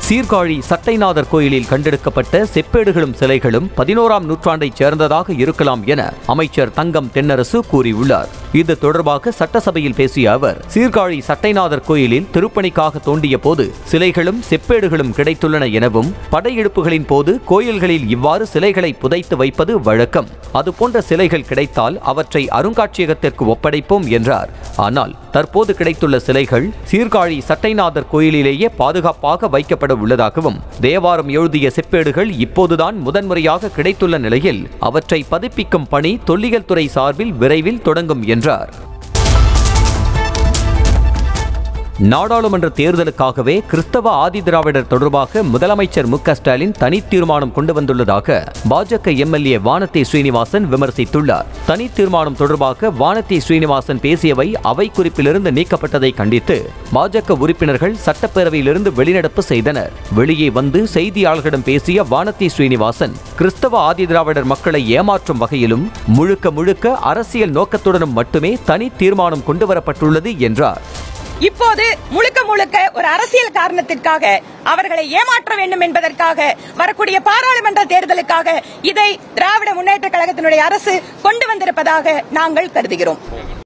சீர்காழி சட்டைநாதர் கோயிலில் கண்டெடுக்கப்பட்ட செப்பேடுகளும் சிலைகளும் பதினோராம் நூற்றாண்டைச் சேர்ந்ததாக இருக்கலாம் என அமைச்சர் தங்கம் தென்னரசு கூறியுள்ளார் இது தொடர்பாக சட்டசபையில் பேசிய அவர் சீர்காழி சட்டைநாதர் கோயிலில் திருப்பணிக்காக தோண்டிய போது சிலைகளும் செப்பேடுகளும் கிடைத்துள்ளன எனவும் படையெடுப்புகளின் போது கோயில்களில் இவ்வாறு சிலைகளை புதைத்து வைப்பது வழக்கம் அதுபோன்ற சிலைகள் கிடைத்தால் அவற்றை அருங்காட்சியகத்திற்கு ஒப்படைப்போம் என்றார் ஆனால் தற்போது கிடைத்துள்ள சிலைகள் சீர்காழி சட்டைநாதர் கோயிலிலேயே பாதுகாப்பாக வைக்கப்பட உள்ளதாகவும் தேவாரம் எழுதிய செப்பேடுகள் இப்போதுதான் முதன்முறையாக கிடைத்துள்ள நிலையில் அவற்றை பதிப்பிக்கும் பணி தொல்லியல் துறை சார்பில் விரைவில் தொடங்கும் என்றார் நாடாளுமன்ற தேர்தலுக்காகவே கிறிஸ்தவ ஆதிதிராவிடர் தொடர்பாக முதலமைச்சர் மு க ஸ்டாலின் தனி தீர்மானம் கொண்டு வந்துள்ளதாக பாஜக எம்எல்ஏ வானதி ஸ்ரீனிவாசன் விமர்சித்துள்ளார் தனி தீர்மானம் தொடர்பாக வானதி ஸ்ரீனிவாசன் பேசியவை அவை குறிப்பிலிருந்து நீக்கப்பட்டதை கண்டித்து பாஜக உறுப்பினர்கள் சட்டப்பேரவையிலிருந்து வெளிநடப்பு செய்தனர் வெளியே வந்து செய்தியாளர்களிடம் பேசிய வானதி ஸ்ரீனிவாசன் கிறிஸ்தவ ஆதிதிராவிடர் மக்களை ஏமாற்றும் வகையிலும் முழுக்க முழுக்க அரசியல் நோக்கத்துடனும் மட்டுமே தனி தீர்மானம் கொண்டுவரப்பட்டுள்ளது என்றார் இப்போது முழுக்க முழுக்க ஒரு அரசியல் காரணத்திற்காக அவர்களை ஏமாற்ற வேண்டும் என்பதற்காக வரக்கூடிய பாராளுமன்ற தேர்தலுக்காக இதை திராவிட முன்னேற்ற கழகத்தினுடைய அரசு கொண்டு வந்திருப்பதாக நாங்கள் கருதுகிறோம்